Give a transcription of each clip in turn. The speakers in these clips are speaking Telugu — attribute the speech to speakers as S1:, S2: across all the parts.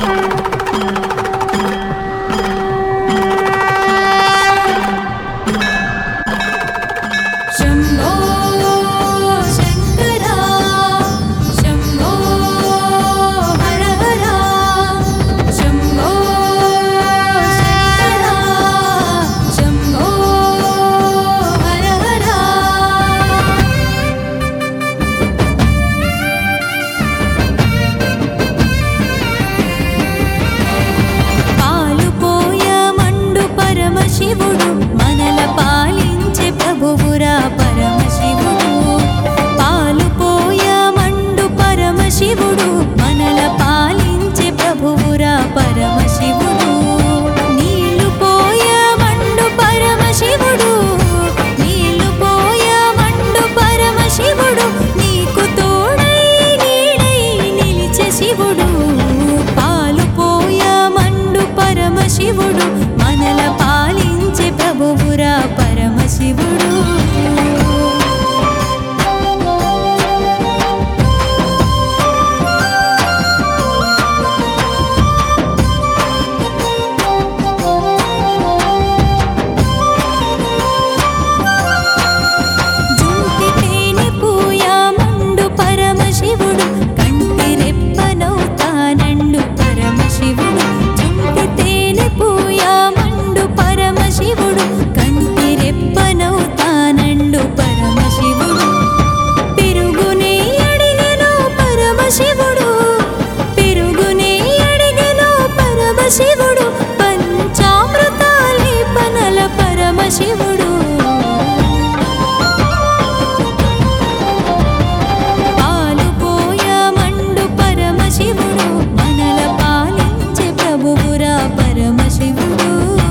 S1: शम्भो शङ्करा शम्भो हर हर शम्भो शङ्करा शम्भो हर हर పాలు పోయమండు పరమశివుడు మనల పాలించే ప్రభువురా పరమశివుడు పాలు పోయమండు పరమశివుడు మనల పాలించే ప్రభువురా పరమశివుడు నీళ్లు పోయమండు పరమశివుడు నీళ్లు పోయమండు పరమశివుడు నీకు తోడై నీడై నిలిచే శివుడు పాలు పోయమండు పరమశివుడు మనల పాలించే ప్రభువురా పరమశివుడు జుంటి తేనె పూయమండు పరమశివుడు కంటి రెప్పనవుతానండు పరమశివుడు జుంటి తేనె పూయమండు పరమశివుడు కంటి రెప్పనవుతానండు పరమశివుడు పెరుగునే అడిగను పరమశివుడు పెరుగునే అడిగను పరమశివుడు పంచామృతాలే పనల పరమశివుడు పాలు పోయమండు పరమశివుడు మనల పాలించే ప్రభువురా పరమశివుడు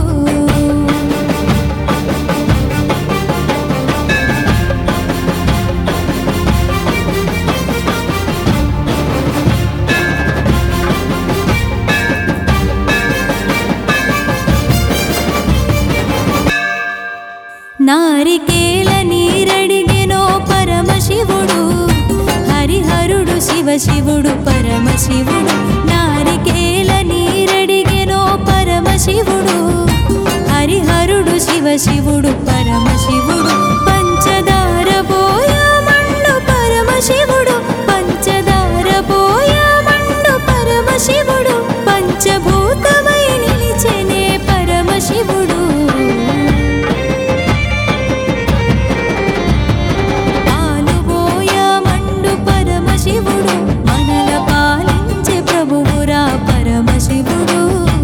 S1: నారికేల నీరడిగెనో పరమశివుడు హరిహరుడు శివ శివుడు పరమశివుడు నారికేల నీరడిగెనో పరమశివుడు హరిహరుడు శివ శివుడు పరమశివుడు పంచదార పోయమండు పరమశివుడు పంచదార పోయమండు పరమశివుడు పంచభూతమై నిలిచెనే పరమశివుడు పాలు పోయమండు పరమశివుడు మనల పాలించే ప్రభువురా పరమశివుడు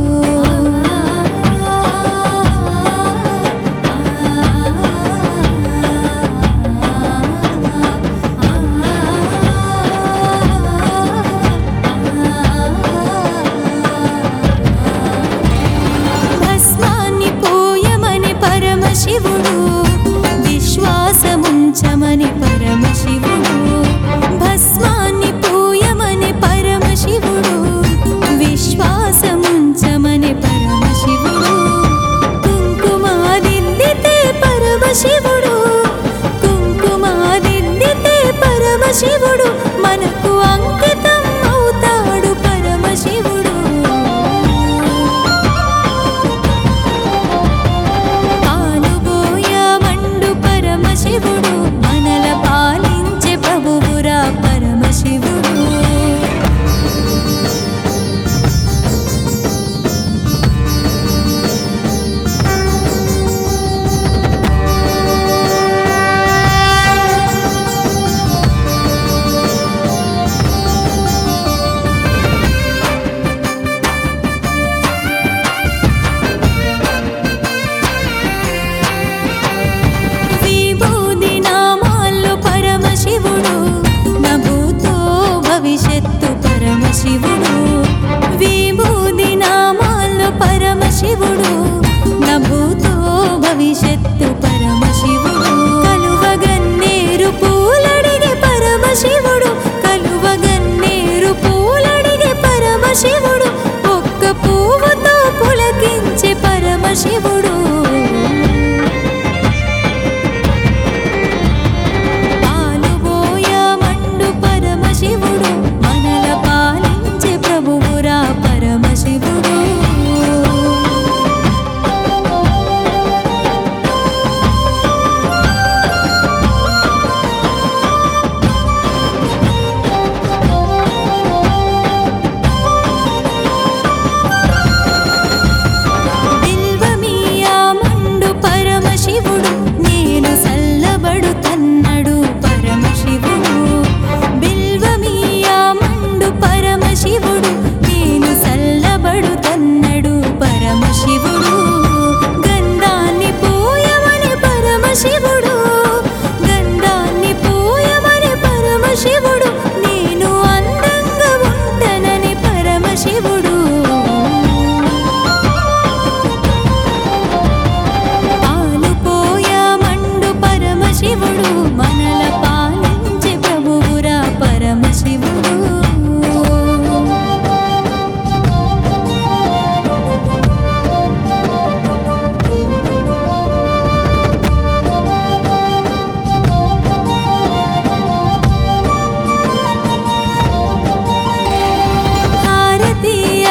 S1: భస్మాన్ని పోయమని పరమశివుడు విశ్వాసముంచమని పరమశివుడు భస్మాన్ని పోయమని పరమశివుడు విశ్వాసముంచమని పరమశివుడు కుంకుమాదిద్దితే పరమశివుడు కుంకుమాదిద్దితే పరమశివుడు మనకు అంకితం అవుతాడు పరమశివుడు పాలు పోయమండు పరమశివుడు మనల పాలించే ప్రభువురా పరమశివుడు విభూది నామాల్లో పరమశివుడు నభూతో భవిష్యత్తు పరమశివుడు విభూది నామాల్లో పరమశివుడు నభూతో భవిష్యత్తు పరమశివుడు కలువగన్నేరు పూలడిగే పరమశివుడు కలువగన్నేరు పూలడిగే పరమశివుడు ఒక్క పువ్వుతో పులకించే పరమశివుడు పాలు పోయమండు పరమశివుడు మనల పాలించే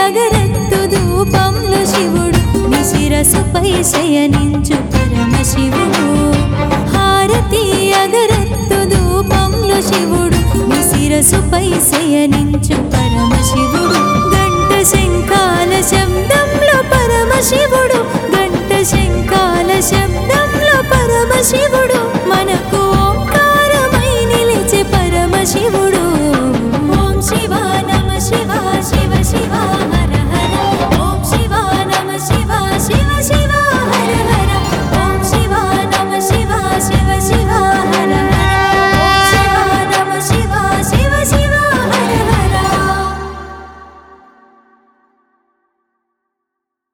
S1: అగరత్తు ధూపంలో శివుడు నీ శిరసుపై శయనించు పరమశివుడు హారతి అగరత్తు ధూపంలో శివుడు నీ శిరసుపై శయనించు పరమశివుడు